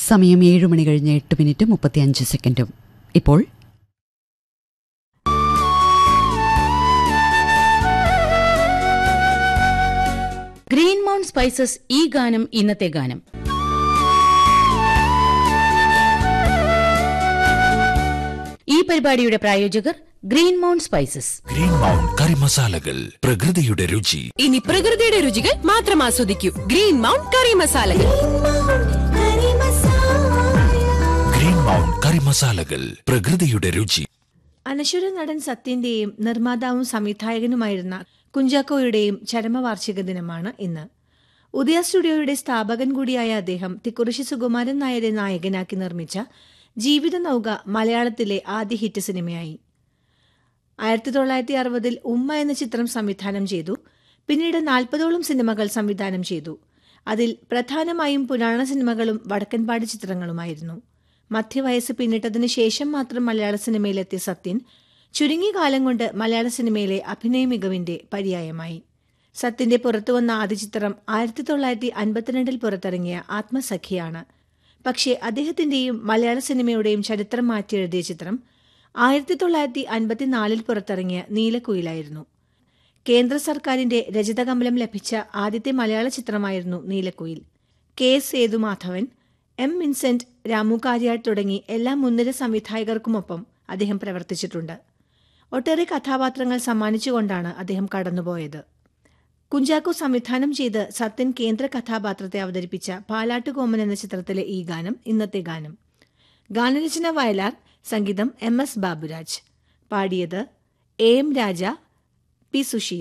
സമയം ഏഴ് മണി കഴിഞ്ഞ് എട്ട് മിനിറ്റ് മുപ്പത്തിയഞ്ച് സെക്കൻഡും ഇപ്പോൾ ഗ്രീൻ മൗണ്ട് സ്പൈസസ് ഈ ഗാനം ഇന്നത്തെ ഗാനം ഈ പരിപാടിയുടെ പ്രായോജകർ Green Mount Spices Green Mount curry മസാലകൾ പ്രകൃതിയുടെ രുചി ഇനി പ്രകൃതിയുടെ രുചികൾ മാത്രം ആസ്വദിക്കൂ ഗ്രീൻ മൗണ്ട് കറി മസാലകൾ ഗ്രീൻ മൗണ്ട് കറി മസാലകൾ പ്രകൃതിയുടെ രുചി അനശ്വര നടൻ സത്യന്റെയും നിർമ്മാതാവും സംവിധായകനുമായിരുന്ന കുഞ്ചാക്കോയുടെയും ചരമവാർഷിക ദിനമാണ് ഇന്ന് ഉദയ സ്റ്റുഡിയോയുടെ സ്ഥാപകൻ കൂടിയായ അദ്ദേഹം തിക്കുറിശി സുകുമാരൻ നായരെ നായകനാക്കി നിർമ്മിച്ച ജീവിത നൗക മലയാളത്തിലെ ആദ്യ ഹിറ്റ് സിനിമയായി ആയിരത്തി തൊള്ളായിരത്തി അറുപതിൽ ഉമ്മ എന്ന ചിത്രം സംവിധാനം ചെയ്തു പിന്നീട് നാൽപ്പതോളം സിനിമകൾ സംവിധാനം ചെയ്തു അതിൽ പ്രധാനമായും പുരാണ സിനിമകളും വടക്കൻപാട് ചിത്രങ്ങളുമായിരുന്നു മധ്യവയസ്സ് പിന്നിട്ടതിനു ശേഷം മാത്രം മലയാള സിനിമയിലെത്തിയ സത്യൻ ചുരുങ്ങിയ കാലം കൊണ്ട് മലയാള സിനിമയിലെ അഭിനയ മികവിന്റെ പര്യായമായി സത്യന്റെ പുറത്തുവന്ന ആദ്യ ചിത്രം ആയിരത്തി തൊള്ളായിരത്തി അൻപത്തിരണ്ടിൽ പുറത്തിറങ്ങിയ ആത്മസഖിയാണ് പക്ഷേ അദ്ദേഹത്തിന്റെയും മലയാള സിനിമയുടെയും ചരിത്രം മാറ്റിയെഴുതിയ ചിത്രം ആയിരത്തി തൊള്ളായിരത്തി അൻപത്തിനാലിൽ പുറത്തിറങ്ങിയ നീലക്കുയിലായിരുന്നു കേന്ദ്ര സർക്കാരിന്റെ രജതകമലം ലഭിച്ച ആദ്യത്തെ മലയാള ചിത്രമായിരുന്നു Neelakuyil K S Sethumadhavan M Vincent Ramu Kariat തുടങ്ങി എല്ലാ മുൻനിര സംവിധായകർക്കുമൊപ്പം അദ്ദേഹം പ്രവർത്തിച്ചിട്ടുണ്ട് ഒട്ടേറെ കഥാപാത്രങ്ങൾ സമ്മാനിച്ചുകൊണ്ടാണ് അദ്ദേഹം കടന്നുപോയത് കുഞ്ചാക്കോ സംവിധാനം ചെയ്ത് സത്യൻ കേന്ദ്ര കഥാപാത്രത്തെ അവതരിപ്പിച്ച പാലാട്ടുകോമൻ എന്ന ചിത്രത്തിലെ ഈ ഗാനം ഇന്നത്തെ ഗാനം ഗാനരചന വയലാർ സംഗീതം എം എസ് ബാബുരാജ് പാടിയത് A M Raja P Sushil